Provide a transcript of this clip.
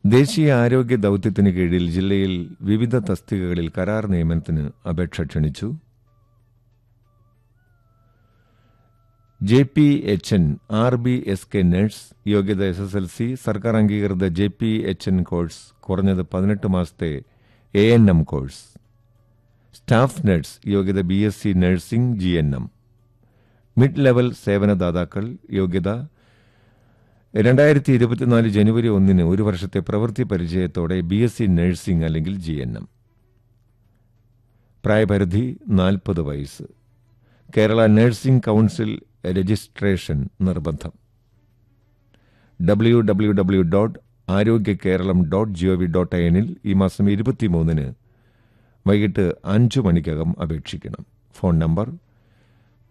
ദേശീയ ആരോഗ്യ ദൌത്യത്തിന് കീഴിൽ ജില്ലയിൽ വിവിധ തസ്തികകളിൽ കരാർ നിയമനത്തിന് അപേക്ഷ ക്ഷണിച്ചു J P H N R B S K nurse യോഗ്യത എസ് എസ് എൽ സി സർക്കാർ അംഗീകൃത J P H N course കുറഞ്ഞത് പതിനെട്ട് മാസത്തെ A N M course staff nurse യോഗ്യത B S C nursing G N M mid level സേവനദാതാക്കൾ യോഗ്യത രണ്ടായിരത്തി ഇരുപത്തിനാല് ജനുവരി ഒന്നിന് ഒരു വർഷത്തെ പ്രവൃത്തി പരിചയത്തോടെ ബി എസ് സി നഴ്സിംഗ് അല്ലെങ്കിൽ ജി എൻ എം പ്രായപരിധി നാൽപ്പത് വയസ്സ് കേരള നഴ്സിംഗ് കൗൺസിൽ രജിസ്ട്രേഷൻ നിർബന്ധം W W W dot Arogya Keralam dot G O V dot I ഈ മാസം ഇരുപത്തിമൂന്നിന് വൈകിട്ട് അഞ്ചു മണിക്കകം അപേക്ഷിക്കണം ഫോൺ നമ്പർ